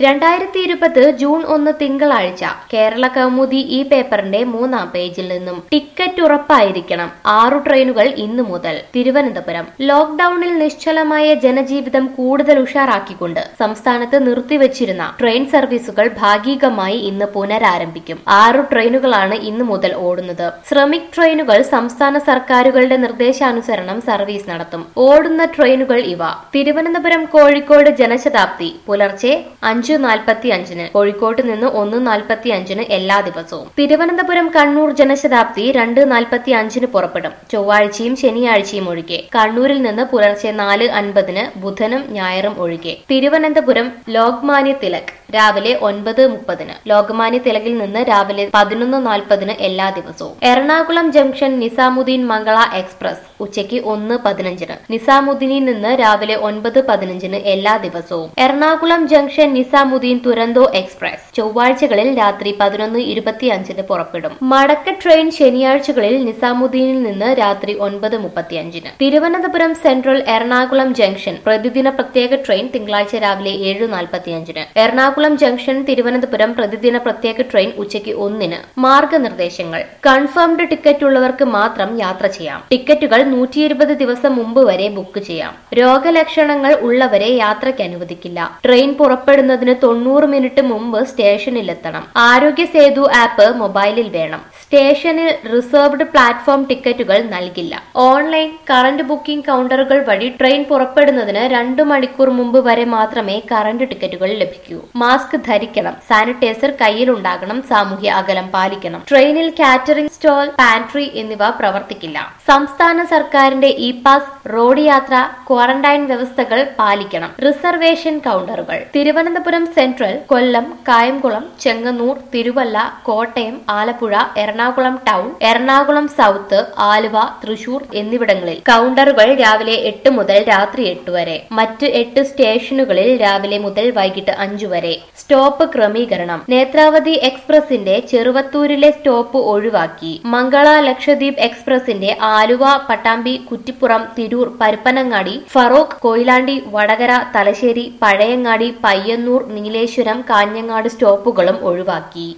രണ്ടായിരത്തി ഇരുപത് ജൂൺ ഒന്ന് തിങ്കളാഴ്ച കേരള കൗമുദി ഈ പേപ്പറിന്റെ മൂന്നാം പേജിൽ നിന്നും ടിക്കറ്റ് ഉറപ്പായിരിക്കണം ആറു ട്രെയിനുകൾ ഇന്നു മുതൽ തിരുവനന്തപുരം ലോക്ഡൌണിൽ നിശ്ചലമായ ജനജീവിതം കൂടുതൽ ഉഷാറാക്കിക്കൊണ്ട് സംസ്ഥാനത്ത് നിർത്തിവച്ചിരുന്ന ട്രെയിൻ സർവീസുകൾ ഭാഗികമായി ഇന്ന് പുനരാരംഭിക്കും ആറു ട്രെയിനുകളാണ് ഇന്നു മുതൽ ഓടുന്നത് ശ്രമിക് ട്രെയിനുകൾ സംസ്ഥാന സർക്കാരുകളുടെ നിർദ്ദേശാനുസരണം സർവീസ് നടത്തും ഓടുന്ന ട്രെയിനുകൾ ഇവ തിരുവനന്തപുരം കോഴിക്കോട് ജനശതാബ്ദി പുലർച്ചെ അഞ്ച് നാൽപ്പത്തി അഞ്ചിന് കോഴിക്കോട്ട് നിന്ന് ഒന്ന് നാൽപ്പത്തി അഞ്ചിന് എല്ലാ ദിവസവും തിരുവനന്തപുരം കണ്ണൂർ ജനശതാബ്ദി രണ്ട് നാൽപ്പത്തി അഞ്ചിന് പുറപ്പെടും ചൊവ്വാഴ്ചയും ശനിയാഴ്ചയും ഒഴികെ കണ്ണൂരിൽ നിന്ന് പുലർച്ചെ നാല് അൻപതിന് ബുധനും ഞായറും ഒഴികെ തിരുവനന്തപുരം ലോക്മാന്യ തിലക് രാവിലെ ഒൻപത് മുപ്പതിന് ലോകമാന്യ തിലകിൽ നിന്ന് രാവിലെ പതിനൊന്ന് നാൽപ്പതിന് എല്ലാ ദിവസവും എറണാകുളം ജംഗ്ഷൻ നിസാമുദ്ദീൻ മംഗള എക്സ്പ്രസ് ഉച്ചയ്ക്ക് ഒന്ന് പതിനഞ്ചിന് നിസാമുദ്ദീനിൽ നിന്ന് രാവിലെ ഒൻപത് പതിനഞ്ചിന് എല്ലാ ദിവസവും എറണാകുളം ജംഗ്ഷൻ നിസാമുദ്ദീൻ തുരന്തോ എക്സ്പ്രസ് ചൊവ്വാഴ്ചകളിൽ രാത്രി പതിനൊന്ന് ഇരുപത്തിയഞ്ചിന് പുറപ്പെടും മടക്ക ട്രെയിൻ ശനിയാഴ്ചകളിൽ നിസാമുദ്ദീനിൽ നിന്ന് രാത്രി ഒൻപത് മുപ്പത്തിയഞ്ചിന് തിരുവനന്തപുരം സെൻട്രൽ എറണാകുളം ജംഗ്ഷൻ പ്രതിദിന പ്രത്യേക ട്രെയിൻ തിങ്കളാഴ്ച രാവിലെ ഏഴ് നാൽപ്പത്തിയഞ്ചിന് എറണാകുളം ജംഗ്ഷൻ തിരുവനന്തപുരം പ്രതിദിന പ്രത്യേക ട്രെയിൻ ഉച്ചയ്ക്ക് ഒന്നിന് മാർഗനിർദ്ദേശങ്ങൾ കൺഫേംഡ് ടിക്കറ്റ് ഉള്ളവർക്ക് മാത്രം യാത്ര ചെയ്യാം ടിക്കറ്റുകൾ നൂറ്റി ഇരുപത് ദിവസം മുമ്പ് വരെ ബുക്ക് ചെയ്യാം രോഗലക്ഷണങ്ങൾ ഉള്ളവരെ യാത്രയ്ക്ക് അനുവദിക്കില്ല ട്രെയിൻ പുറപ്പെടുന്നതിന് തൊണ്ണൂറ് മിനിറ്റ് മുമ്പ് സ്റ്റേഷനിലെത്തണം ആരോഗ്യ സേതു ആപ്പ് മൊബൈലിൽ വേണം സ്റ്റേഷനിൽ റിസർവ്ഡ് പ്ലാറ്റ്ഫോം ടിക്കറ്റുകൾ നൽകില്ല ഓൺലൈൻ കറന്റ് ബുക്കിംഗ് കൗണ്ടറുകൾ വഴി ട്രെയിൻ പുറപ്പെടുന്നതിന് രണ്ടു മണിക്കൂർ മുമ്പ് വരെ മാത്രമേ കറന്റ് ടിക്കറ്റുകൾ ലഭിക്കൂ മാസ്ക് ധരിക്കണം സാനിറ്റൈസർ കയ്യിലുണ്ടാകണം സാമൂഹ്യ അകലം പാലിക്കണം ട്രെയിനിൽ കാറ്ററിംഗ് സ്റ്റോൾ പാൻട്രി എന്നിവ പ്രവർത്തിക്കില്ല സംസ്ഥാന സർക്കാരിന്റെ ഇ പാസ് റോഡ് യാത്ര ക്വാറന്റൈൻ വ്യവസ്ഥകൾ പാലിക്കണം റിസർവേഷൻ കൗണ്ടറുകൾ Thiruvananthapuram central Kollam Kayamkulam Chengannur Thiruvalla Kottayam Alappuzha Ernakulam town Ernakulam south Aluva Thrissur എന്നിവിടങ്ങളിൽ കൗണ്ടറുകൾ രാവിലെ എട്ട് മുതൽ രാത്രി എട്ട് വരെ മറ്റ് എട്ട് സ്റ്റേഷനുകളിൽ രാവിലെ മുതൽ വൈകിട്ട് അഞ്ചു വരെ സ്റ്റോപ്പ് ക്രമീകരണം നേത്രാവതി എക്സ്പ്രസിന്റെ ചെറുവത്തൂരിലെ സ്റ്റോപ്പ് ഒഴിവാക്കി മംഗള ലക്ഷദ്വീപ് എക്സ്പ്രസിന്റെ ആലുവ പട്ടാമ്പി കുറ്റിപ്പുറം തിരൂർ പരപ്പനങ്ങാടി ഫറോക്ക് കൊയിലാണ്ടി വടകര തലശ്ശേരി പഴയങ്ങാടി പയ്യന്നൂർ നീലേശ്വരം കാഞ്ഞങ്ങാട് സ്റ്റോപ്പുകളും ഒഴിവാക്കി